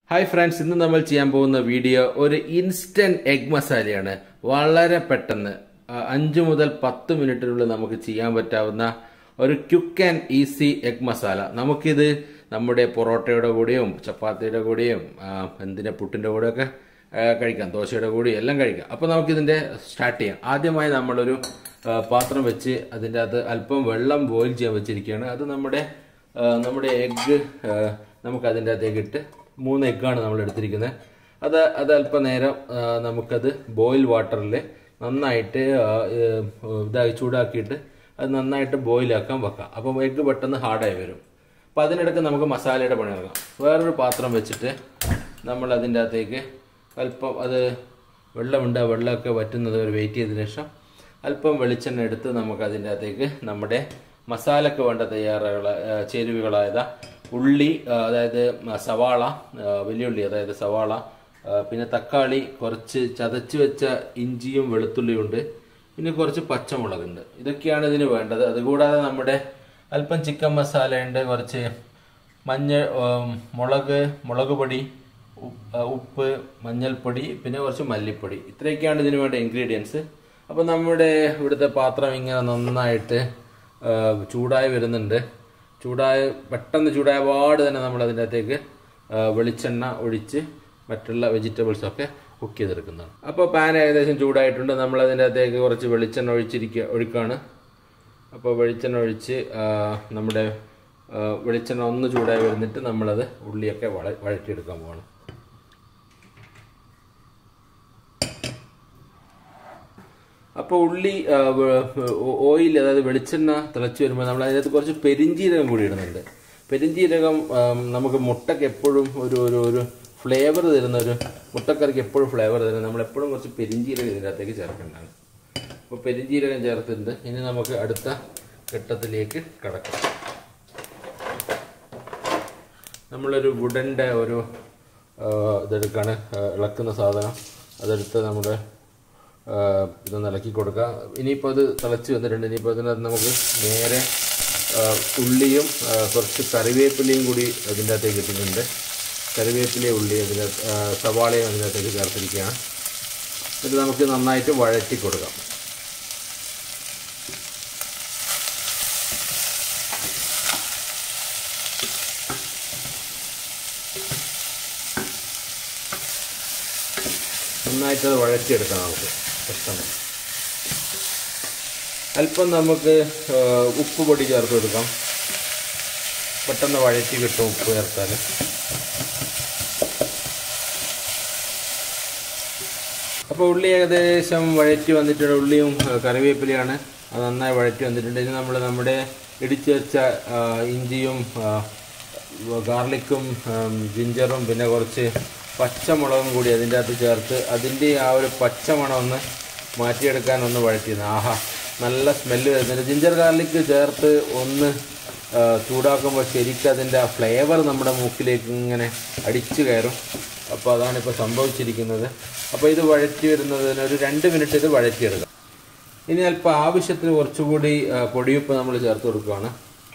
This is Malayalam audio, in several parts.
ഹായ് ഫ്രണ്ട്സ് ഇന്ന് നമ്മൾ ചെയ്യാൻ പോകുന്ന വീഡിയോ ഒരു ഇൻസ്റ്റന്റ് എഗ് മസാലയാണ് വളരെ പെട്ടെന്ന് ആ, അഞ്ച് മുതൽ പത്ത് മിനിറ്റിനുള്ളിൽ നമുക്ക് ചെയ്യാൻ പറ്റാവുന്ന ഒരു quick and easy egg masala നമുക്കിത് നമ്മുടെ പൊറോട്ടയുടെ കൂടെയും ചപ്പാത്തിയുടെ കൂടെയും ആ, എന്തിന്റെ പുട്ടിന്റെ കൂടെയൊക്കെ ആ, കഴിക്കാം ദോശയുടെ കൂടെയും എല്ലാം കഴിക്കാം അപ്പോൾ നമുക്കിതിന്റെ സ്റ്റാർട്ട് ചെയ്യാം ആദ്യമായി നമ്മളൊരു ആ, പാത്രം വെച്ച് അതിൻ്റെ അകത്ത് അല്പം വെള്ളം ബോയിൽ ചെയ്യാൻ വെച്ചിരിക്കുകയാണ് അത് നമ്മുടെ ആ, നമ്മുടെ എഗ്ഗ് നമുക്ക് അതിൻ്റെ അകത്തേക്ക് ഇട്ട് മൂന്ന് എഗ്ഗാണ് നമ്മൾ എടുത്തിരിക്കുന്നത് അത് അത് അല്പനേരം ആ, നമുക്കത് ബോയിൽ വാട്ടറിൽ നന്നായിട്ട് ആ, ഏ, ഇതായി ചൂടാക്കിയിട്ട് അത് നന്നായിട്ട് ബോയിലാക്കാൻ വെക്കാം അപ്പം എഗ്ഗ് പെട്ടെന്ന് ഹാർഡായി വരും അപ്പം അതിനിടയ്ക്ക് നമുക്ക് മസാലയുടെ പണി നടക്കാം വേറൊരു പാത്രം വെച്ചിട്ട് നമ്മൾ അതിൻ്റെ അകത്തേക്ക് അല്പം അത് വെള്ളമുണ്ട് ആ വെള്ളമൊക്കെ വറ്റുന്നത് വരെ വെയിറ്റ് ചെയ്തതിനു ശേഷം അല്പം വെളിച്ചെണ്ണ എടുത്ത് നമുക്ക് അതിൻ്റെ അകത്തേക്ക് നമ്മുടെ മസാലക്ക് വേണ്ട തയ്യാറുകൾ ചേരുവകളായത് ഉള്ളി ആ, അതായത് ആ, സവാള ആ, വലിയുള്ളി അതായത് സവാള ആ, പിന്നെ തക്കാളി കുറച്ച് ചതച്ച് വെച്ച ഇഞ്ചിയും വെളുത്തുള്ളിയും ഉണ്ട് പിന്നെ കുറച്ച് പച്ചമുളകുണ്ട് ഇതൊക്കെയാണ് ഇതിന് വേണ്ടത് അതുകൂടാതെ നമ്മുടെ അല്പം ചിക്കൻ മസാല ഉണ്ട് കുറച്ച് മഞ്ഞൾ ഉം, മുളക് മുളക് പൊടി ഉപ്പ് ആ, ഉപ്പ് മഞ്ഞൾപ്പൊടി പിന്നെ കുറച്ച് മല്ലിപ്പൊടി ഇത്രയൊക്കെയാണ് ഇതിന് വേണ്ട ഇൻഗ്രീഡിയൻസ് അപ്പോൾ നമ്മുടെ ഇവിടുത്തെ പാത്രം ഇങ്ങനെ നന്നായിട്ട് ആ, ചൂടായി വരുന്നുണ്ട് ചൂടായ പെട്ടെന്ന് ചൂടായ പാട് തന്നെ നമ്മൾ അതിൻ്റെ അകത്തേക്ക് ആ, വെളിച്ചെണ്ണ ഒഴിച്ച് മറ്റുള്ള വെജിറ്റബിൾസ് ഒക്കെ കുക്ക് ചെയ്തെടുക്കുന്നതാണ് അപ്പോൾ പാൻ ഏകദേശം ചൂടായിട്ടുണ്ട് നമ്മൾ അതിൻ്റെ അകത്തേക്ക് കുറച്ച് വെളിച്ചെണ്ണ ഒഴിച്ചിരിക്കുക ഒഴിക്കാണ് അപ്പോൾ വെളിച്ചെണ്ണ ഒഴിച്ച് ആ, നമ്മുടെ ആ, വെളിച്ചെണ്ണ ഒന്ന് ചൂടായി വരുന്നിട്ട് നമ്മളത് ഉള്ളിയൊക്കെ വള വഴറ്റിയെടുക്കാൻ പോകണം അപ്പോൾ ഉള്ളി ആ, വ- ഓ- ഓയിൽ അതായത് വെളിച്ചെണ്ണ തിളച്ച് വരുമ്പോൾ നമ്മൾ അതിനകത്ത് കുറച്ച് പെരിഞ്ചീരകം കൂടി ഇടുന്നുണ്ട് പെരിഞ്ചീരകം ആ, നമുക്ക് മുട്ടയ്ക്ക് എപ്പോഴും ഒരു ഒരു ഒരു ഫ്ലേവർ തരുന്ന ഒരു മുട്ടക്കറിക്ക് എപ്പോഴും ഫ്ലേവർ തരുന്ന നമ്മൾ എപ്പോഴും കുറച്ച് പെരിഞ്ചീരകം ഇതിൻ്റെ അകത്തേക്ക് ചേർക്കേണ്ടതാണ് അപ്പോൾ പെരിഞ്ചീരകം ചേർത്തിട്ടുണ്ട് ഇനി നമുക്ക് അടുത്ത ഘട്ടത്തിലേക്ക് കടക്കാം നമ്മളൊരു വുഡൻ്റെ ഒരു ആ, ഇതെടുക്കാണ് ആ, ഇളക്കുന്ന സാധനം അതെടുത്ത് നമ്മുടെ ആ, ഇതൊന്ന് ഇളക്കി കൊടുക്കുക ഇനിയിപ്പോൾ അത് തിളച്ച് വന്നിട്ടുണ്ട് ഇനിയിപ്പോൾ അതിനകത്ത് നമുക്ക് നേരെ ആ, ഉള്ളിയും ആ, കുറച്ച് കറിവേപ്പിലയും കൂടി അതിൻ്റെ അകത്തേക്ക് ഇട്ടിട്ടുണ്ട് കറിവേപ്പിലയും ഉള്ളി അതിൻ്റെ ആ, സവാളയും അതിൻ്റെ അകത്തേക്ക് ചേർത്തിരിക്കുകയാണ് എന്നിട്ട് നമുക്ക് നന്നായിട്ട് വഴറ്റി കൊടുക്കാം നന്നായിട്ട് അത് വഴറ്റിയെടുക്കാം നമുക്ക് പെട്ടെന്ന് അല്പം നമുക്ക് ആ, ഉപ്പ് പൊടി ചേർത്ത് കൊടുക്കാം പെട്ടെന്ന് വഴറ്റി കിട്ടും ഉപ്പ് ചേർത്താൽ അപ്പോൾ ഉള്ളി ഏകദേശം വഴറ്റി വന്നിട്ടുണ്ട് ഉള്ളിയും ആ, കറിവേപ്പിലയാണ് അത് നന്നായി വഴറ്റി വന്നിട്ടുണ്ട് ഇനി നമ്മൾ നമ്മുടെ ഇടിച്ചു വെച്ച ആ, ഇഞ്ചിയും ആ, ഗാർലിക്കും ആം, ജിഞ്ചറും പിന്നെ കുറച്ച് പച്ചമുളകും കൂടി അതിൻ്റെ അകത്ത് ചേർത്ത് അതിൻ്റെ ആ ഒരു പച്ചമണം ഒന്ന് മാറ്റിയെടുക്കാൻ ഒന്ന് വഴറ്റിയിരുന്നു ആഹാ നല്ല സ്മെല്ല് വരുന്നുണ്ട് ജിഞ്ചർ ഗാർലിക്ക് ചേർത്ത് ഒന്ന് ആ, ചൂടാക്കുമ്പോൾ ശരിക്കും അതിൻ്റെ ആ ഫ്ലേവർ നമ്മുടെ മൂക്കിലേക്ക് ഇങ്ങനെ അടിച്ചു കയറും അപ്പോൾ അതാണ് ഇപ്പോൾ സംഭവിച്ചിരിക്കുന്നത് അപ്പോൾ ഇത് വഴറ്റി വരുന്നതിന് ഒരു രണ്ട് മിനിറ്റ് ഇത് വഴറ്റിയെടുക്കാം ഇനി അല്പം ആവശ്യത്തിന് കുറച്ചുകൂടി ആ, പൊടിയുപ്പ് നമ്മൾ ചേർത്ത് കൊടുക്കുകയാണ്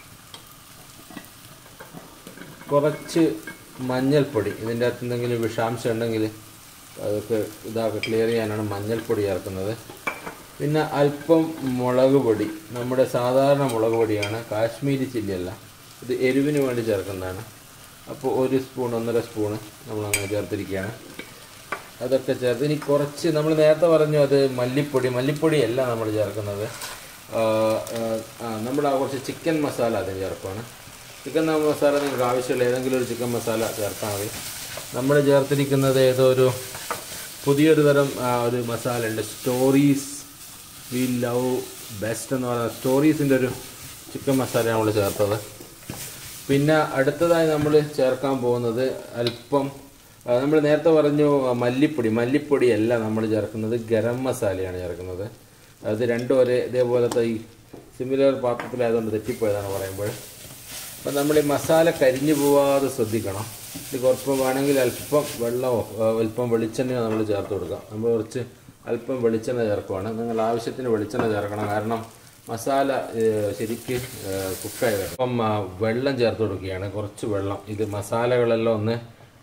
കുറച്ച് മഞ്ഞൾപ്പൊടി ഇതിൻ്റെ അകത്ത് എന്തെങ്കിലും വിഷാംശം ഉണ്ടെങ്കിൽ അതൊക്കെ ഇതാക്കി ക്ലിയർ ചെയ്യാനാണ് മഞ്ഞൾപ്പൊടി ചേർക്കുന്നത് പിന്നെ അല്പം മുളക് പൊടി നമ്മുടെ സാധാരണ മുളക് പൊടിയാണ് കാശ്മീരി ചില്ലിയല്ല ഇത് എരിവിന് വേണ്ടി ചേർക്കുന്നതാണ് അപ്പോൾ ഒരു സ്പൂൺ ഒന്നര സ്പൂണ് നമ്മൾ അങ്ങനെ ചേർത്തിരിക്കുകയാണ് അതൊക്കെ ചേർത്ത് ഇനി കുറച്ച് നമ്മൾ നേരത്തെ പറഞ്ഞു അത് മല്ലിപ്പൊടി മല്ലിപ്പൊടിയല്ല നമ്മൾ ചേർക്കുന്നത് ആ, ആ, ആ, നമ്മൾ ആ കുറച്ച് ചിക്കൻ മസാല അതിന് ചേർക്കുകയാണ് ചിക്കൻ മസാല നിങ്ങൾക്ക് ആവശ്യമുള്ള ഏതെങ്കിലും ഒരു ചിക്കൻ മസാല ചേർത്താൽ മതി നമ്മൾ ചേർത്തിരിക്കുന്നത് ഏതോ ഒരു പുതിയൊരു തരം ആ, ഒരു മസാല ഉണ്ട് സ്റ്റോറീസ് വി ലവ് ബെസ്റ്റ് എന്ന് പറയുന്ന സ്റ്റോറീസിൻ്റെ ഒരു ചിക്കൻ മസാല നമ്മൾ ചേർത്തത് പിന്നെ അടുത്തതായി നമ്മൾ ചേർക്കാൻ പോകുന്നത് അല്പം നമ്മൾ നേരത്തെ പറഞ്ഞു ആ, മല്ലിപ്പൊടി മല്ലിപ്പൊടി അല്ല നമ്മൾ ചേർക്കുന്നത് ഗരം മസാലയാണ് ചേർക്കുന്നത് അത് രണ്ടും ഒരേ ഇതേപോലത്തെ ഈ സിമിലർ പാത്രത്തിലായതുകൊണ്ട് തെറ്റിപ്പോയതാണ് പറയുമ്പോൾ അപ്പം നമ്മൾ ഈ മസാല കരിഞ്ഞു പോവാതെ ശ്രദ്ധിക്കണം ഇത് കുറച്ച് വേണമെങ്കിൽ അല്പം വെള്ളമോ ആ, അല്പം വെളിച്ചെണ്ണയോ നമ്മൾ ചേർത്ത് കൊടുക്കാം നമ്മൾ കുറച്ച് അല്പം വെളിച്ചെണ്ണ ചേർക്കുവാണ് നിങ്ങൾ ആവശ്യത്തിന് വെളിച്ചെണ്ണ ചേർക്കണം കാരണം മസാല ഏഹ്, ശരിക്ക് ഏഹ്, കുക്കായി വരും അപ്പം ആ, വെള്ളം ചേർത്ത് കൊടുക്കുകയാണ് കുറച്ച് വെള്ളം ഇത് മസാലകളെല്ലാം ഒന്ന്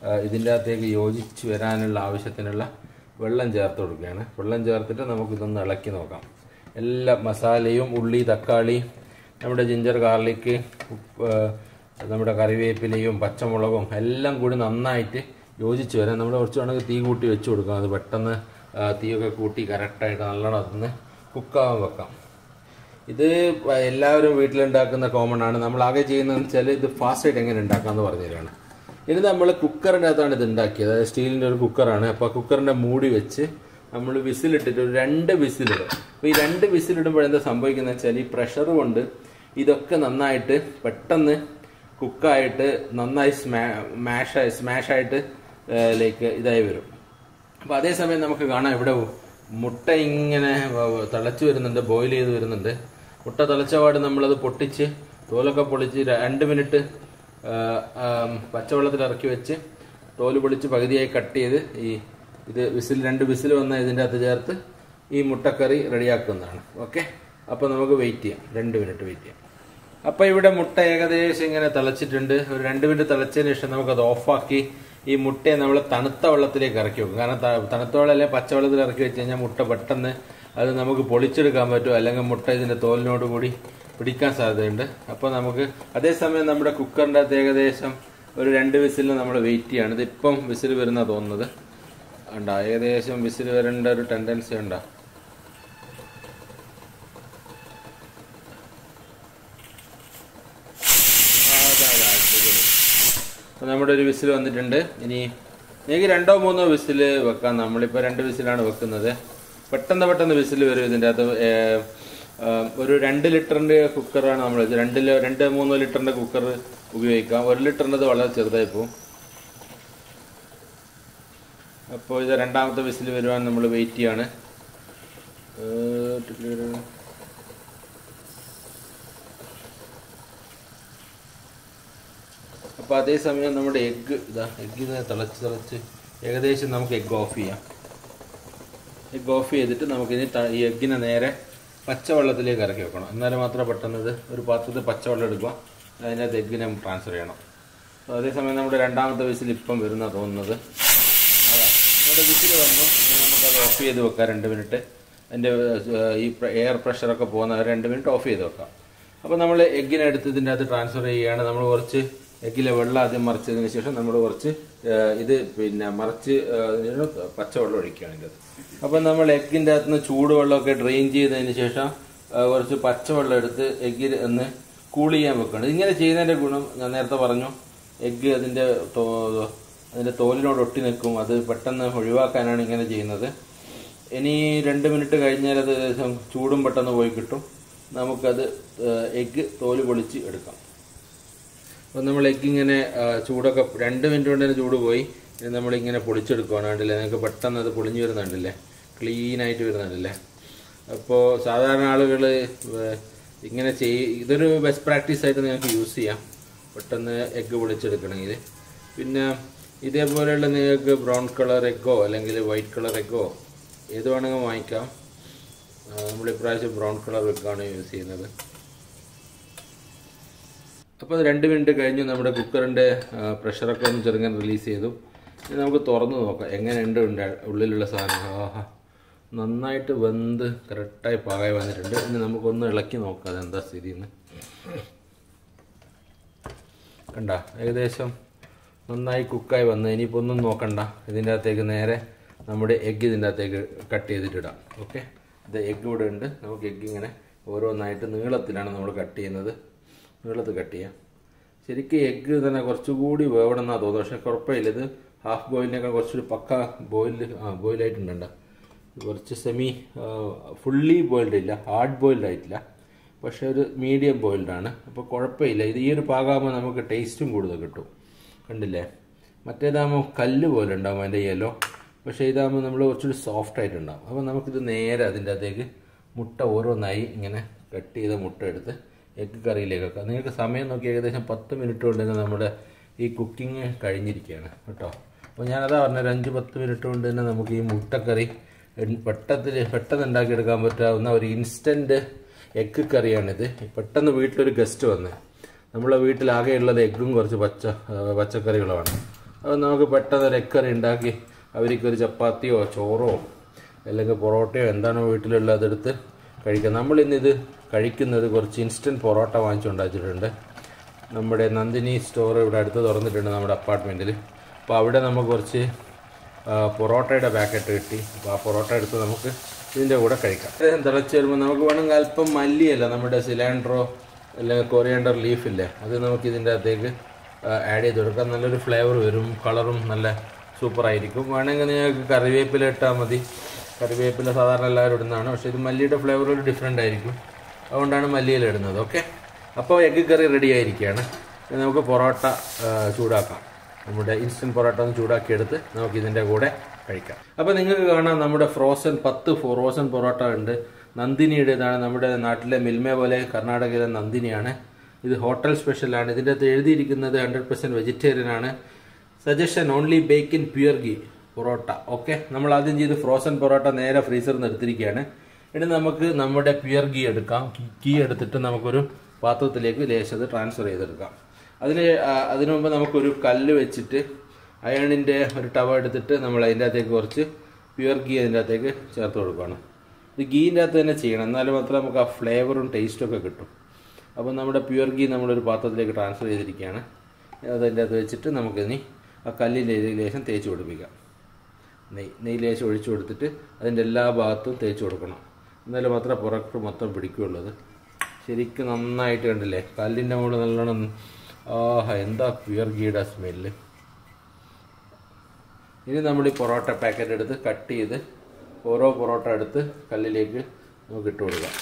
ആ, ഇതിൻ്റെ അകത്തേക്ക് യോജിച്ച് വരാനുള്ള ആവശ്യത്തിനുള്ള വെള്ളം ചേർത്ത് കൊടുക്കുകയാണ് വെള്ളം ചേർത്തിട്ട് നമുക്കിതൊന്ന് ഇളക്കി നോക്കാം എല്ലാ മസാലയും ഉള്ളി തക്കാളി നമ്മുടെ ജിഞ്ചർ ഗാർലിക്ക് ഉപ്പ് ആ, നമ്മുടെ കറിവേപ്പിലയും പച്ചമുളകും എല്ലാം കൂടി നന്നായിട്ട് യോജിച്ച് വരാൻ നമ്മൾ കുറച്ച് വേണമെങ്കിൽ തീ കൂട്ടി വെച്ച് കൊടുക്കാം അത് പെട്ടെന്ന് ആ, തീയൊക്കെ കൂട്ടി കറക്റ്റായിട്ട് നല്ലോണം അതൊന്ന് കുക്കാവാൻ വെക്കാം ഇത് എല്ലാവരും വീട്ടിലുണ്ടാക്കുന്ന കോമൺ ആണ് നമ്മൾ ആകെ ചെയ്യുന്നതെന്ന് വെച്ചാൽ ഇത് ഫാസ്റ്റ് ആയിട്ട് എങ്ങനെ ഉണ്ടാക്കാമെന്ന് പറഞ്ഞു തരാണ് ഇനി നമ്മൾ കുക്കറിൻ്റെ അകത്താണ് ഇത് ഉണ്ടാക്കിയത് അതായത് സ്റ്റീലിൻ്റെ ഒരു കുക്കറാണ് അപ്പോൾ കുക്കറിൻ്റെ മൂടി വെച്ച് നമ്മൾ വിസിലിട്ടിട്ട് ഒരു രണ്ട് വിസിലിടും അപ്പോൾ ഈ രണ്ട് വിസിലിടുമ്പോൾ എന്താ സംഭവിക്കുന്നത് വെച്ചാൽ ഈ പ്രഷർ കൊണ്ട് ഇതൊക്കെ നന്നായിട്ട് പെട്ടെന്ന് കുക്കായിട്ട് നന്നായി സ്മാ മാഷായി സ്മാഷായിട്ട് ലൈക്ക് ഇതായി വരും അപ്പോൾ അതേസമയം നമുക്ക് കാണാം ഇവിടെ മുട്ട ഇങ്ങനെ വ- വ- തിളച്ച് വരുന്നുണ്ട് ബോയിൽ ചെയ്ത് വരുന്നുണ്ട് മുട്ട തിളച്ച പാട് നമ്മളത് പൊട്ടിച്ച് തോലൊക്കെ പൊളിച്ച് രണ്ട് മിനിറ്റ് ആ, ആ, പച്ചവെള്ളത്തിൽ ഇറക്കി വെച്ച് തോല് പൊളിച്ച് പകുതിയായി കട്ട് ചെയ്ത് ഈ ഇത് വിസിൽ രണ്ട് വിസിൽ വന്ന ഇതിൻ്റെ അകത്ത് ചേർത്ത് ഈ മുട്ടക്കറി റെഡിയാക്കുന്നതാണ് ഓക്കെ അപ്പോൾ നമുക്ക് വെയിറ്റ് ചെയ്യാം രണ്ട് മിനിറ്റ് വെയിറ്റ് ചെയ്യാം അപ്പൊ ഇവിടെ മുട്ട ഏകദേശം ഇങ്ങനെ തിളച്ചിട്ടുണ്ട് ഒരു രണ്ട് മിനിറ്റ് തിളച്ചതിന് ശേഷം നമുക്കത് ഓഫാക്കി ഈ മുട്ടയെ നമ്മൾ തണുത്ത വെള്ളത്തിലേക്ക് ഇറക്കി വെക്കും കാരണം ത- തണുത്ത വെള്ളം അല്ലെങ്കിൽ പച്ചവെള്ളത്തിൽ ഇറക്കി വെച്ച് കഴിഞ്ഞാൽ മുട്ട പെട്ടെന്ന് അത് നമുക്ക് പൊളിച്ചെടുക്കാൻ പറ്റും അല്ലെങ്കിൽ മുട്ട ഇതിന്റെ തോലിനോട് കൂടി പിടിക്കാൻ സാധ്യതയുണ്ട് അപ്പോൾ നമുക്ക് അതേസമയം നമ്മുടെ കുക്കറിൻ്റെ അകത്ത് ഏകദേശം ഒരു രണ്ട് വിസിലിന് നമ്മൾ വെയിറ്റ് ചെയ്യാണ് ഇതിപ്പം വിസിൽ വരുന്ന തോന്നുന്നത് ഉണ്ടോ ഏകദേശം വിസിൽ വരേണ്ട ഒരു ടെൻഡൻസി ഉണ്ടോ അപ്പോൾ നമ്മുടെ ഒരു വിസിൽ വന്നിട്ടുണ്ട് ഇനി എനിക്ക് രണ്ടോ മൂന്നോ വിസിൽ വെക്കാം നമ്മളിപ്പോൾ രണ്ട് വിസിലാണ് വെക്കുന്നത് പെട്ടെന്ന് പെട്ടെന്ന് വിസിൽ വരും ഇതിൻ്റെ അകത്ത് ഏ, ആ, ഒരു രണ്ട് ലിറ്ററിൻ്റെ കുക്കറാണ് നമ്മൾ രണ്ട് ലി- രണ്ട് മൂന്നോ ലിറ്ററിൻ്റെ കുക്കർ ഉപയോഗിക്കാം ഒരു ലിറ്ററിൻ്റെത് വളരെ ചെറുതായി പോകും അപ്പോൾ ഇത് രണ്ടാമത്തെ വിസിൽ വരുവാൻ നമ്മൾ വെയിറ്റ് ചെയ്യാണ് ഏ, അപ്പോൾ അതേസമയം നമ്മുടെ എഗ്ഗ് ഇതാ എഗ്ഗ് ഇത് തിളച്ച് തിളച്ച് ഏകദേശം നമുക്ക് എഗ്ഗ് ഓഫ് ചെയ്യാം എഗ്ഗ് ഓഫ് ചെയ്തിട്ട് നമുക്കിനി ത- ഈ എഗ്ഗിനെ നേരെ പച്ചവെള്ളത്തിലേക്ക് ഇറക്കി വെക്കണം എന്നാലും മാത്രമേ പെട്ടെന്ന് ഇത് ഒരു പാത്രത്തിൽ പച്ചവെള്ളം എടുക്കുക അതിനകത്ത് എഗ്ഗിനെ ട്രാൻസ്ഫർ ചെയ്യണം അപ്പോൾ അതേസമയം നമ്മുടെ രണ്ടാമത്തെ വിസിൽ ഇപ്പം വരുന്ന തോന്നുന്നത് അതാ നമ്മുടെ വിസിൽ വന്നു ഇനി നമുക്കത് ഓഫ് ചെയ്ത് വെക്കാം രണ്ട് മിനിറ്റ് അതിൻ്റെ ഈ എയർ പ്രഷറൊക്കെ പോകുന്ന ഒരു രണ്ട് മിനിറ്റ് ഓഫ് ചെയ്ത് വെക്കാം അപ്പോൾ നമ്മൾ എഗ്ഗിനെ എടുത്ത് ഇതിൻ്റെ അകത്ത് ട്രാൻസ്ഫർ ചെയ്യുകയാണ് നമ്മൾ കുറച്ച് എഗ്ഗിലെ വെള്ളം ആദ്യം മറിച്ചതിന് ശേഷം നമ്മൾ കുറച്ച് ആ, ഇത് പിന്നെ മറിച്ച് ആ, ഇതിന് പച്ചവെള്ളം ഒഴിക്കുകയാണ് ഇതിൻ്റെ അകത്ത് അപ്പോൾ നമ്മൾ എഗ്ഗിൻ്റെ അകത്ത് നിന്ന് ചൂടുവെള്ളമൊക്കെ ഡ്രെയിൻ ചെയ്തതിന് ശേഷം ആ, കുറച്ച് പച്ചവെള്ളം എടുത്ത് എഗ്ഗിൽ ഒന്ന് കൂൾ ചെയ്യാൻ വെക്കുകയാണ് ഇങ്ങനെ ചെയ്യുന്നതിൻ്റെ ഗുണം ഞാൻ നേരത്തെ പറഞ്ഞു എഗ്ഗ് അതിൻ്റെ തോ- അതിൻ്റെ തോലിനോട് ഒട്ടി നിൽക്കും അത് പെട്ടെന്ന് ഒഴിവാക്കാനാണ് ഇങ്ങനെ ചെയ്യുന്നത് ഇനി രണ്ട് മിനിറ്റ് കഴിഞ്ഞാൽ അത് ഏകദേശം ചൂടും പെട്ടെന്ന് പോയി കിട്ടും നമുക്കത് എഗ്ഗ് തോല് പൊളിച്ച് എടുക്കാം അപ്പോൾ നമ്മൾ എഗ്ഗ് ഇങ്ങനെ ആ, ചൂടൊക്കെ രണ്ട് മിനിറ്റ് കൊണ്ട് തന്നെ ചൂട് പോയി ഇനി നമ്മളിങ്ങനെ പൊളിച്ചെടുക്കുകയാണ് കണ്ടില്ലേ നിങ്ങൾക്ക് പെട്ടെന്ന് അത് പൊളിഞ്ഞു വരുന്നുണ്ടല്ലേ ക്ലീൻ ആയിട്ട് വരുന്നുണ്ടല്ലേ അപ്പോൾ സാധാരണ ആളുകൾ ഇങ്ങനെ ചെയ് ഇതൊരു ബെസ്റ്റ് പ്രാക്ടീസ് ആയിട്ട് നിങ്ങൾക്ക് യൂസ് ചെയ്യാം പെട്ടെന്ന് എഗ്ഗ് പൊളിച്ചെടുക്കണമെങ്കിൽ പിന്നെ ഇതേപോലെയുള്ള നിങ്ങൾക്ക് ബ്രൗൺ കളർ എഗ്ഗോ അല്ലെങ്കിൽ വൈറ്റ് കളർ എഗ്ഗോ ഏത് വേണമെങ്കിലും വാങ്ങിക്കാം ആ, നമ്മൾ ഇപ്രാവശ്യം ബ്രൗൺ കളർ എഗ്ഗാണ് യൂസ് ചെയ്യുന്നത് അപ്പോൾ അത് രണ്ട് മിനിറ്റ് കഴിഞ്ഞു നമ്മുടെ കുക്കറിൻ്റെ പ്രഷറൊക്കെ ഒന്ന് ചെറുങ്ങനെ റിലീസ് ചെയ്തു ഇനി നമുക്ക് തുറന്ന് നോക്കാം എങ്ങനെയുണ്ട് ഉണ്ട് ഉള്ളിലുള്ള സാധനം ആഹാ നന്നായിട്ട് വെന്ത് കറക്റ്റായി പാകമായി വന്നിട്ടുണ്ട് ഇനി നമുക്കൊന്ന് ഇളക്കി നോക്കാം അതെന്താ സ്ഥിതി എന്ന് കണ്ട ഏകദേശം നന്നായി കുക്കായി വന്ന് ഇനിയിപ്പോൾ ഒന്നും നോക്കണ്ട ഇതിൻ്റെ അകത്തേക്ക് നേരെ നമ്മുടെ എഗ്ഗ് ഇതിൻ്റെ അകത്തേക്ക് കട്ട് ചെയ്തിട്ടിടാം ഓക്കെ ഇത് എഗ്ഗ് ഇവിടെ ഉണ്ട് നമുക്ക് എഗ്ഗ് ഇങ്ങനെ ഓരോന്നായിട്ട് നീളത്തിലാണ് നമ്മൾ കട്ട് ചെയ്യുന്നത് നീളത്തിൽ കട്ട് ചെയ്യാം ശരിക്കും എഗ്ഗ് തന്നെ കുറച്ചുകൂടി വേവണം എന്നാണ് തോന്നുന്നത് പക്ഷേ കുഴപ്പമില്ല ഇത് ഹാഫ് ബോയിലിനേക്കാൾ കുറച്ചൊരു പക്ക ബോയിൽ ആ ബോയിലായിട്ടുണ്ടണ്ട കുറച്ച് സെമി ഫുള്ളി ബോയിൽഡ് ഇല്ല ഹാർഡ് ബോയിൽഡ് ആയിട്ടില്ല പക്ഷേ ഒരു മീഡിയം ബോയിൽഡ് ആണ് അപ്പോൾ കുഴപ്പമില്ല ഇത് ഈ ഒരു പാകമാകുമ്പോൾ നമുക്ക് ടേസ്റ്റും കൂടുതൽ കിട്ടും കണ്ടില്ലേ മറ്റേതാകുമ്പോൾ കല്ല് പോലെ ഉണ്ടാകും അതിൻ്റെ യെല്ലോ പക്ഷേ ഇതാകുമ്പോൾ നമ്മൾ കുറച്ചുകൂടി സോഫ്റ്റ് ആയിട്ടുണ്ടാകും അപ്പോൾ നമുക്കിത് നേരെ അതിൻ്റെ അകത്തേക്ക് മുട്ട ഓരോന്നായി ഇങ്ങനെ കട്ട് ചെയ്ത മുട്ട എടുത്ത് എഗ്ഗ് കറിയിലേക്ക് വെക്കാം നിങ്ങൾക്ക് സമയം നോക്കി ഏകദേശം പത്ത് മിനിറ്റ് കൊണ്ട് തന്നെ നമ്മുടെ ഈ കുക്കിംഗ് കഴിഞ്ഞിരിക്കുകയാണ് കേട്ടോ അപ്പോൾ ഞാനതാ പറഞ്ഞ ഒരു അഞ്ച് പത്ത് മിനിറ്റ് കൊണ്ട് തന്നെ നമുക്ക് ഈ മുട്ടക്കറി പെട്ടെന്ന് പെട്ടെന്ന് ഉണ്ടാക്കിയെടുക്കാൻ പറ്റാവുന്ന ഒരു ഇൻസ്റ്റൻറ്റ് എഗ്ഗ് കറിയാണിത് പെട്ടെന്ന് വീട്ടിലൊരു ഗസ്റ്റ് വന്ന് നമ്മളെ വീട്ടിലാകെയുള്ളത് എഗ്ഗും കുറച്ച് പച്ച ആ, പച്ചക്കറികളുമാണ് അപ്പോൾ നമുക്ക് പെട്ടെന്ന് ഒരു എഗ് കറി ഉണ്ടാക്കി അവർക്ക് ഒരു ചപ്പാത്തിയോ ചോറോ അല്ലെങ്കിൽ പൊറോട്ടയോ എന്താണോ വീട്ടിലുള്ളത് അതെടുത്ത് കഴിക്കാം നമ്മളിന്ന് ഇത് കഴിക്കുന്നത് കുറച്ച് ഇൻസ്റ്റൻറ്റ് പൊറോട്ട വാങ്ങിച്ചുണ്ടാക്കിയിട്ടുണ്ട് നമ്മുടെ നന്ദിനി സ്റ്റോർ ഇവിടെ അടുത്ത് തുറന്നിട്ടുണ്ട് നമ്മുടെ അപ്പാർട്ട്മെൻറ്റിൽ അപ്പോൾ അവിടെ നമുക്ക് കുറച്ച് ആ, പൊറോട്ടയുടെ പാക്കറ്റ് കിട്ടി അപ്പോൾ ആ പൊറോട്ട എടുത്ത് നമുക്ക് ഇതിൻ്റെ കൂടെ കഴിക്കാം ഇത് തിളച്ച് വരുമ്പോൾ നമുക്ക് വേണമെങ്കിൽ അല്പം മല്ലിയല്ല നമ്മുടെ സിലാൻഡ്രോ അല്ലെങ്കിൽ കൊറിയാണ്ടർ ലീഫില്ലേ അത് നമുക്ക് ഇതിൻ്റെ അകത്തേക്ക് ആഡ് ചെയ്ത് കൊടുക്കാം നല്ലൊരു ഫ്ലേവർ വരും കളറും നല്ല സൂപ്പർ ആയിരിക്കും വേണമെങ്കിൽ നിങ്ങൾക്ക് കറിവേപ്പില ഇട്ടാൽ മതി കറിവേപ്പില സാധാരണ എല്ലാവരും ഇടുന്നതാണ് പക്ഷേ ഇത് മല്ലിയുടെ ഫ്ലേവർ ഒരു ഡിഫറെൻ്റ് ആയിരിക്കും അതുകൊണ്ടാണ് മല്ലിയില ഇടുന്നത് ഓക്കെ അപ്പോൾ എഗ്ഗ് കറി റെഡി ആയിരിക്കുകയാണ് ഇനി നമുക്ക് പൊറോട്ട ആ, ചൂടാക്കാം നമ്മുടെ ഇൻസ്റ്റൻറ്റ് പൊറോട്ട ഒന്ന് ചൂടാക്കി എടുത്ത് നമുക്ക് ഇതിൻ്റെ കൂടെ കഴിക്കാം അപ്പോൾ നിങ്ങൾക്ക് കാണാം നമ്മുടെ ഫ്രോസൺ പത്ത് ഫ്രോസൺ പൊറോട്ട ഉണ്ട് നന്ദിനിയുടേതാണ് നമ്മുടെ നാട്ടിലെ മിൽമ പോലെ കർണാടകയിലെ നന്ദിനിയാണ് ഇത് ഹോട്ടൽ സ്പെഷ്യലാണ് ഇതിൻ്റെ അകത്ത് എഴുതിയിരിക്കുന്നത് ഹൺഡ്രഡ് പെർസെൻറ്റ് വെജിറ്റേറിയൻ ആണ് suggestion only bake in pure ghee parotta okay നമ്മൾ ആദ്യം ചെയ്ത് ഫ്രോസൺ പൊറോട്ട നേരെ ഫ്രീസറിൽ നിന്ന് എടുത്തിരിക്കുകയാണ് ഇനി നമുക്ക് നമ്മുടെ പ്യുർ ഗീ എടുക്കാം ഗീ എടുത്തിട്ട് നമുക്കൊരു പാത്രത്തിലേക്ക് ലേശത് ട്രാൻസ്ഫർ ചെയ്തെടുക്കാം അതിന് ആ, അതിനു മുമ്പ് നമുക്കൊരു കല്ല് വെച്ചിട്ട് അയണിൻ്റെ ഒരു ടവ എടുത്തിട്ട് നമ്മൾ അതിൻ്റെ അകത്തേക്ക് കുറച്ച് പ്യുർ ഗീ അതിൻ്റെ അകത്തേക്ക് ചേർത്ത് കൊടുക്കണം ഇത് ഗീൻ്റെ അകത്ത് തന്നെ ചെയ്യണം എന്നാലും മാത്രമേ നമുക്ക് ആ ഫ്ലേവറും ടേസ്റ്റും ഒക്കെ കിട്ടും അപ്പോൾ നമ്മുടെ പ്യുർ ഗീ നമ്മളൊരു പാത്രത്തിലേക്ക് ട്രാൻസ്ഫർ ചെയ്തിരിക്കുകയാണ് അതിൻ്റെ അകത്ത് വെച്ചിട്ട് നമുക്കിനി ആ കല്ലിൻ്റെ ഇതിൽ ലേശം തേച്ച് പിടിപ്പിക്കാം നെയ് നെയ് ലേശം ഒഴിച്ചു കൊടുത്തിട്ട് അതിൻ്റെ എല്ലാ ഭാഗത്തും തേച്ച് കൊടുക്കണം എന്നാലും മാത്രമേ പുറത്ത് മൊത്തം പിടിക്കുകയുള്ളൂ അത് ശരിക്കും നന്നായിട്ട് കണ്ടില്ലേ കല്ലിൻ്റെ മുകളിൽ നല്ലോണം ആഹാ എന്താ പ്യുർ ഗീയുടെ സ്മെല്ല് ഇനി നമ്മൾ ഈ പൊറോട്ട പാക്കറ്റ് എടുത്ത് കട്ട് ചെയ്ത് ഓരോ പൊറോട്ട എടുത്ത് കല്ലിലേക്ക് നമുക്ക് ഇട്ട് കൊടുക്കാം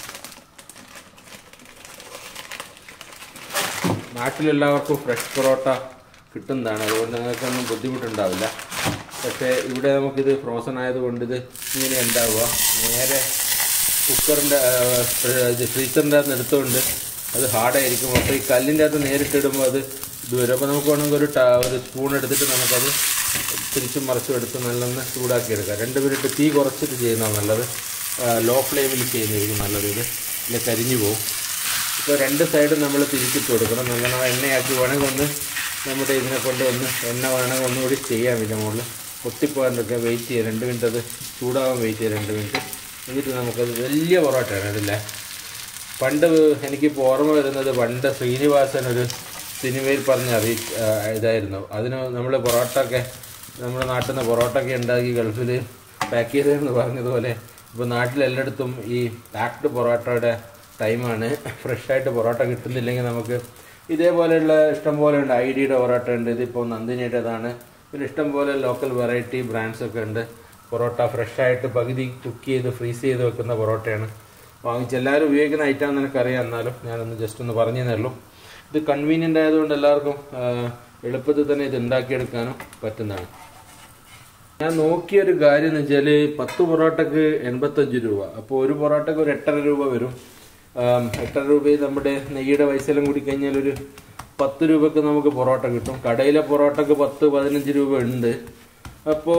നാട്ടിലെല്ലാവർക്കും ഫ്രഷ് പൊറോട്ട കിട്ടുന്നതാണ് അതുകൊണ്ട് നിങ്ങൾക്കൊന്നും ബുദ്ധിമുട്ടുണ്ടാവില്ല പക്ഷേ ഇവിടെ നമുക്കിത് ഫ്രോസൺ ആയതുകൊണ്ട് ഇത് ഇങ്ങനെ ഉണ്ടാവുക നേരെ കുക്കറിൻ്റെ ഇത് ഫ്രീസറിൻ്റെ അകത്ത് എടുത്തുകൊണ്ട് അത് ഹാർഡായിരിക്കും അപ്പോൾ ഈ കല്ലിൻ്റെ അകത്ത് നേരിട്ടിടുമ്പോൾ അത് ഇത് വരും അപ്പോൾ നമുക്ക് വേണമെങ്കിൽ ഒരു ട- ഒരു സ്പൂൺ എടുത്തിട്ട് നമുക്കത് തിരിച്ചും മറിച്ചും എടുത്ത് നല്ലൊന്ന് ചൂടാക്കി എടുക്കാം രണ്ട് മിനിറ്റ് തീ കുറച്ചിട്ട് ചെയ്യുന്നതാണ് നല്ലത് ലോ ഫ്ലെയിമിൽ ചെയ്യുന്നതായിരിക്കും നല്ലത് ഇത് ഇല്ല കരിഞ്ഞു പോകും ഇപ്പോൾ രണ്ട് സൈഡും നമ്മൾ തിരിച്ചിട്ട് കൊടുക്കണം നല്ലോണം എണ്ണയാക്കി വേണമെങ്കിൽ ഒന്ന് നമ്മുടെ ഇതിനെ കൊണ്ട് ഒന്ന് എണ്ണ വേണമെങ്കിൽ ഒന്നുകൂടി ചെയ്യാം ഇതിൻ്റെ മുകളിൽ പൊട്ടിപ്പോകാണ്ടൊക്കെ വെയിറ്റ് ചെയ്യാം രണ്ട് മിനിറ്റ് അത് ചൂടാവാൻ വെയിറ്റ് ചെയ്യാം രണ്ട് മിനിറ്റ് എന്നിട്ട് നമുക്കത് വലിയ പൊറോട്ടയാണ് ഇതില്ലേ പണ്ട് എനിക്കിപ്പോൾ ഓർമ്മ വരുന്നത് പണ്ട് ശ്രീനിവാസൻ ഒരു സിനിമയിൽ പറഞ്ഞ അറിയി ആ, ഇതായിരുന്നു അതിന് നമ്മൾ പൊറോട്ട ഒക്കെ നമ്മുടെ നാട്ടിൽ നിന്ന് പൊറോട്ട ഒക്കെ ഉണ്ടാക്കി ഗൾഫിൽ പാക്ക് ചെയ്തതെന്ന് പറഞ്ഞതുപോലെ ഇപ്പോൾ നാട്ടിലെല്ലായിടത്തും ഈ പാക്ഡ് പൊറോട്ടയുടെ ടൈമാണ് ഫ്രഷായിട്ട് പൊറോട്ട കിട്ടുന്നില്ലെങ്കിൽ നമുക്ക് ഇതേപോലെയുള്ള ഇഷ്ടംപോലെ ഉണ്ട് ഐ ഡിയുടെ പൊറോട്ട ഉണ്ട് ഇതിപ്പോൾ നന്ദിനിയുടേതാണ് പിന്നെ ഇഷ്ടംപോലെ ലോക്കൽ വെറൈറ്റി ബ്രാൻഡ്സ് ഒക്കെ ഉണ്ട് പൊറോട്ട ഫ്രഷായിട്ട് പകുതി കുക്ക് ചെയ്ത് ഫ്രീസ് ചെയ്ത് വെക്കുന്ന പൊറോട്ടയാണ് വാങ്ങിച്ച് എല്ലാവരും ഉപയോഗിക്കുന്ന ഐറ്റം എനിക്കറിയാം എന്നാലും ഞാനൊന്ന് ജസ്റ്റ് ഒന്ന് പറഞ്ഞു തന്നേ ഉള്ളൂ ഇത് കൺവീനിയൻ്റ് ആയതുകൊണ്ട് എല്ലാവർക്കും ആ, എളുപ്പത്തിൽ തന്നെ ഇത് ഉണ്ടാക്കിയെടുക്കാനും പറ്റുന്നതാണ് ഞാൻ നോക്കിയ ഒരു കാര്യം എന്ന് വെച്ചാൽ പത്ത് പൊറോട്ടക്ക് എൺപത്തഞ്ച് രൂപ അപ്പോൾ ഒരു പൊറോട്ടക്ക് ഒരു എട്ടര രൂപ വരും ആം, എട്ടര രൂപയിൽ നമ്മുടെ നെയ്യുടെ പൈസയെല്ലാം കൂടി കഴിഞ്ഞാൽ ഒരു പത്ത് രൂപക്ക് നമുക്ക് പൊറോട്ട കിട്ടും കടയിലെ പൊറോട്ടക്ക് പത്ത് പതിനഞ്ച് രൂപ ഉണ്ട് അപ്പോൾ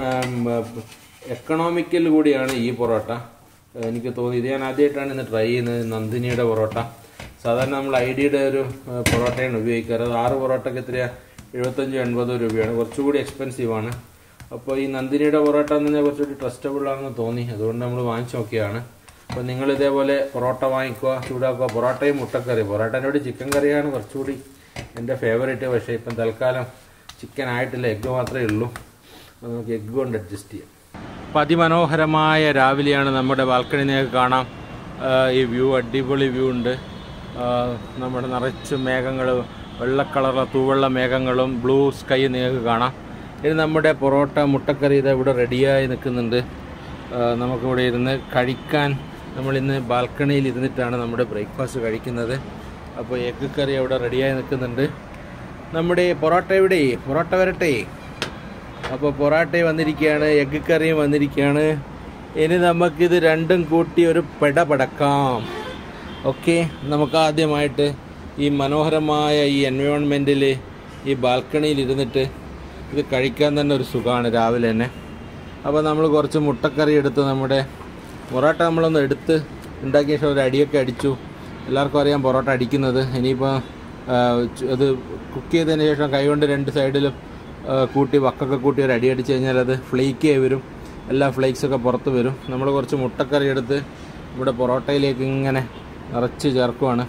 എക്കണോമിക്കൽ കൂടിയാണ് ഈ പൊറോട്ട എനിക്ക് തോന്നി ഇത് ഞാൻ ആദ്യമായിട്ടാണ് ഇന്ന് ട്രൈ ചെയ്യുന്നത് നന്ദിനിയുടെ പൊറോട്ട സാധാരണ നമ്മൾ ഐ ഡിയുടെ ഒരു ആ, പൊറോട്ടയാണ് ഉപയോഗിക്കാറ് അത് ആറ് പൊറോട്ടക്ക് എത്രയാ എഴുപത്തഞ്ചോ എൺപതോ രൂപയാണ് കുറച്ചുകൂടി എക്സ്പെൻസീവ് ആണ് അപ്പോൾ ഈ നന്ദിനിയുടെ പൊറോട്ട എന്ന് പറഞ്ഞാൽ കുറച്ചുകൂടി ട്രസ്റ്റബിൾ ആണെന്ന് തോന്നി അതുകൊണ്ട് നമ്മൾ വാങ്ങിച്ചു നോക്കിയാണ് അപ്പോൾ നിങ്ങൾ ഇതേപോലെ പൊറോട്ട വാങ്ങിക്കുക ചൂടാക്കുക പൊറോട്ടയും മുട്ടക്കറി പൊറോട്ടേനോട് ചിക്കൻ കറിയാണ് കുറച്ചുകൂടി എൻ്റെ ഫേവറേറ്റ് പക്ഷേ ഇപ്പം തൽക്കാലം ചിക്കൻ ആയിട്ടില്ല എഗ്ഗ് മാത്രമേ ഉള്ളൂ അപ്പോൾ നമുക്ക് എഗ്ഗ് കൊണ്ട് അഡ്ജസ്റ്റ് ചെയ്യാം അപ്പോൾ അതിമനോഹരമായ രാവിലെയാണ് നമ്മുടെ ബാൽക്കണി നിങ്ങൾക്ക് കാണാം ആ, ഈ വ്യൂ അടിപൊളി വ്യൂ ഉണ്ട് ആ, നമ്മുടെ നിറച്ച് മേഘങ്ങൾ വെള്ള കളറുള്ള തൂവെള്ള മേഘങ്ങളും ബ്ലൂ സ്കൈ നിങ്ങൾക്ക് കാണാം ഇത് നമ്മുടെ പൊറോട്ട മുട്ടക്കറി ഇത് ഇവിടെ റെഡിയായി നിൽക്കുന്നുണ്ട് ആ, നമുക്കിവിടെ ഇരുന്ന് കഴിക്കാൻ നമ്മളിന്ന് ബാൽക്കണിയിൽ ഇരുന്നിട്ടാണ് നമ്മുടെ ബ്രേക്ക്ഫാസ്റ്റ് കഴിക്കുന്നത് അപ്പോൾ എഗ്ഗ് കറി അവിടെ റെഡിയായി നിൽക്കുന്നുണ്ട് നമ്മുടെ പൊറോട്ട എവിടെ പൊറോട്ട വരട്ടെ അപ്പോൾ പൊറാട്ട വന്നിരിക്കുകയാണ് എഗ്ഗ് കറിയും വന്നിരിക്കുകയാണ് ഇനി നമുക്കിത് രണ്ടും കൂട്ടി ഒരു പെട പടക്കാം ഓക്കെ നമുക്ക് ആദ്യമായിട്ട് ഈ മനോഹരമായ ഈ എൻവയോൺമെൻറ്റിൽ ഈ ബാൽക്കണിയിൽ ഇരുന്നിട്ട് ഇത് കഴിക്കാൻ തന്നെ ഒരു സുഖമാണ് രാവിലെ തന്നെ അപ്പോൾ നമ്മൾ കുറച്ച് മുട്ടക്കറി എടുത്ത് നമ്മുടെ പൊറോട്ട നമ്മളൊന്ന് എടുത്ത് ഉണ്ടാക്കിയ ശേഷം ഒരു അടിയൊക്കെ അടിച്ചു എല്ലാവർക്കും അറിയാം പൊറോട്ട അടിക്കുന്നത് ഇനിയിപ്പോൾ ആ, ചു- അത് കുക്ക് ചെയ്തതിന് ശേഷം കൈകൊണ്ട് രണ്ട് സൈഡിലും ആ, കൂട്ടി വക്കൊക്കെ കൂട്ടി ഒരു അടി അടിച്ച് കഴിഞ്ഞാൽ അത് ഫ്ലേക്ക് ആയി വരും എല്ലാ ഫ്ലേക്സൊക്കെ പുറത്ത് വരും നമ്മൾ കുറച്ച് മുട്ടക്കറി എടുത്ത് ഇവിടെ പൊറോട്ടയിലേക്ക് ഇങ്ങനെ നിറച്ച് ചേർക്കുവാണ്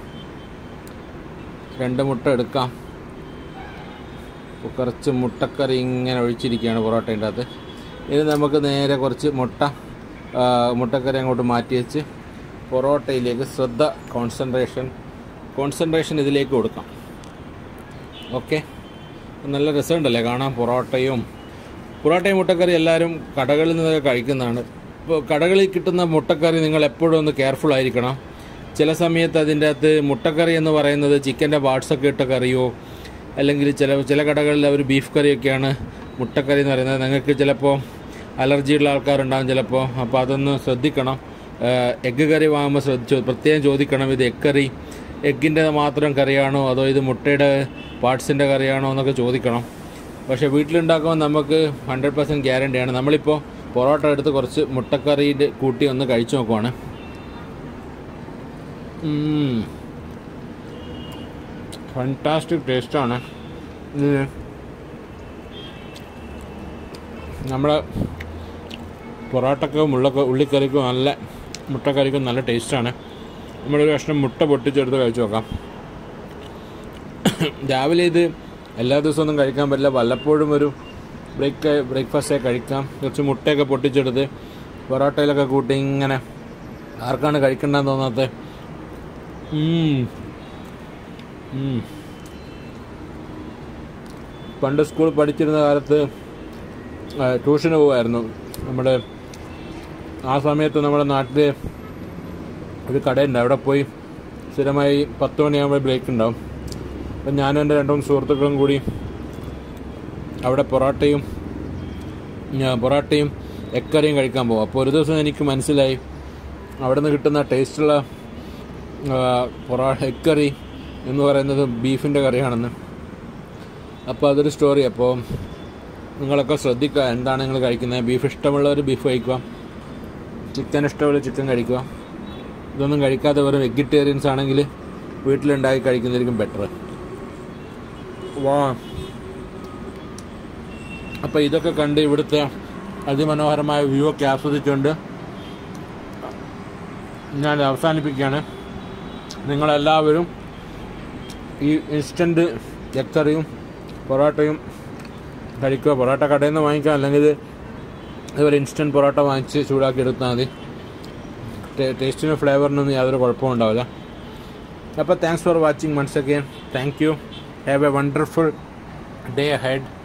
രണ്ട് മുട്ട എടുക്കാം അപ്പോൾ കുറച്ച് മുട്ടക്കറി ഇങ്ങനെ ഒഴിച്ചിരിക്കുകയാണ് പൊറോട്ടേൻ്റെ അകത്ത് ഇനി നമുക്ക് നേരെ കുറച്ച് മുട്ട ആ, മുട്ടക്കറി അങ്ങോട്ട് മാറ്റി വെച്ച് പൊറോട്ടയിലേക്ക് ശ്രദ്ധ കോൺസെൻട്രേഷൻ കോൺസെൻട്രേഷൻ ഇതിലേക്ക് കൊടുക്കാം ഓക്കെ നല്ല രസമുണ്ടല്ലേ കാണാൻ പൊറോട്ടയും പൊറോട്ടയും മുട്ടക്കറി എല്ലാവരും കടകളിൽ നിന്നൊക്കെ കഴിക്കുന്നതാണ് ഇപ്പോൾ കടകളിൽ കിട്ടുന്ന മുട്ടക്കറി നിങ്ങൾ എപ്പോഴും ഒന്ന് കെയർഫുൾ ആയിരിക്കണം ചില സമയത്ത് അതിൻ്റെ അകത്ത് മുട്ടക്കറി എന്ന് പറയുന്നത് ചിക്കൻ്റെ പാർട്സൊക്കെ ഇട്ട കറിയോ അല്ലെങ്കിൽ ചില ചില കടകളിൽ അവർ ബീഫ് കറിയൊക്കെയാണ് മുട്ടക്കറി എന്ന് പറയുന്നത് നിങ്ങൾക്ക് ചിലപ്പോൾ അലർജിയുള്ള ആൾക്കാരുണ്ടാകും ചിലപ്പോൾ അപ്പോൾ അതൊന്ന് ശ്രദ്ധിക്കണം എഗ്ഗ് കറി വാങ്ങുമ്പോൾ ശ്രദ്ധിച്ചു പ്രത്യേകം ചോദിക്കണം ഇത് എഗ് കറി എഗ്ഗിൻ്റെ മാത്രം കറിയാണോ അതോ ഇത് മുട്ടയുടെ പാർട്സിൻ്റെ കറിയാണോ എന്നൊക്കെ ചോദിക്കണം പക്ഷേ വീട്ടിലുണ്ടാക്കുമ്പോൾ നമുക്ക് ഹൺഡ്രഡ് പെർസെൻറ്റ് ഗ്യാരണ്ടിയാണ് നമ്മളിപ്പോൾ പൊറോട്ട എടുത്ത് കുറച്ച് മുട്ടക്കറിയുടെ കൂട്ടി ഒന്ന് കഴിച്ചു നോക്കുവാണ് ഫണ്ടാസ്റ്റിക് ടേസ്റ്റാണ് ഇത് നമ്മുടെ പൊറോട്ടക്കും ഉള്ളൊക്കെ ഉള്ളിക്കറിക്കും നല്ല മുട്ടക്കറിക്കും നല്ല ടേസ്റ്റാണ് നമ്മളൊരു കഷ്ണം മുട്ട പൊട്ടിച്ചെടുത്ത് കഴിച്ചു നോക്കാം രാവിലെ ഇത് എല്ലാ ദിവസവും ഒന്നും കഴിക്കാൻ പറ്റില്ല വല്ലപ്പോഴും ഒരു ബ്രേക്ക് ബ്രേക്ക്ഫാസ്റ്റേ കഴിക്കാം കുറച്ച് മുട്ടയൊക്കെ പൊട്ടിച്ചെടുത്ത് പൊറോട്ടയിലൊക്കെ കൂട്ടി ഇങ്ങനെ ആർക്കാണ് കഴിക്കണ്ടെന്ന് തോന്നാത്തത് ഉം. ഉം. പണ്ട് സ്കൂൾ പഠിച്ചിരുന്ന കാലത്ത് ആ, ട്യൂഷന് പോകുമായിരുന്നു നമ്മുടെ ആ സമയത്ത് നമ്മുടെ നാട്ടിൽ ഒരു കടയുണ്ട് അവിടെ പോയി സ്ഥിരമായി പത്ത് മണിയാകുമ്പോൾ ബ്രേക്ക് ഉണ്ടാവും അപ്പം ഞാനും എൻ്റെ രണ്ട് മൂന്ന് സുഹൃത്തുക്കളും കൂടി അവിടെ പൊറോട്ടയും ഞാ- പൊറോട്ടയും എക്കറിയും കഴിക്കാൻ പോകും അപ്പോൾ ഒരു ദിവസം എനിക്ക് മനസ്സിലായി അവിടെ നിന്ന് കിട്ടുന്ന ടേസ്റ്റുള്ള ആ, പൊറോ എക്കറി എന്ന് പറയുന്നത് ബീഫിൻ്റെ കറിയാണെന്ന് അപ്പോൾ അതൊരു സ്റ്റോറി അപ്പോൾ നിങ്ങളൊക്കെ ശ്രദ്ധിക്കുക എന്താണ് നിങ്ങൾ കഴിക്കുന്നത് ബീഫ് ഇഷ്ടമുള്ളവർ ബീഫ് കഴിക്കുക ചിക്കൻ ഇഷ്ടമുള്ള ചിക്കൻ കഴിക്കുക ഇതൊന്നും കഴിക്കാതെ വെറും വെജിറ്റേറിയൻസ് ആണെങ്കിൽ വീട്ടിലുണ്ടാക്കി കഴിക്കുന്നതായിരിക്കും ബെറ്റർ വാ അപ്പോൾ ഇതൊക്കെ കണ്ട് ഇവിടുത്തെ അതിമനോഹരമായ വ്യൂ ഒക്കെ ആസ്വദിച്ചുകൊണ്ട് ഞാൻ അവസാനിപ്പിക്കുകയാണ് നിങ്ങളെല്ലാവരും ഈ ഇൻസ്റ്റൻറ്റ് എക്കറിയും പൊറോട്ടയും കഴിക്കുക പൊറോട്ട കടയിൽ നിന്ന് വാങ്ങിക്കാം അല്ലെങ്കിൽ ഇതുപോലെ ഇൻസ്റ്റൻറ്റ് പൊറോട്ട വാങ്ങിച്ച് ചൂടാക്കി എടുത്താൽ മതി ടേ- ടേസ്റ്റിനും ഫ്ലേവറിനൊന്നും യാതൊരു കുഴപ്പവും ഉണ്ടാവില്ല അപ്പോൾ thanks for watching once again thank you have a wonderful day head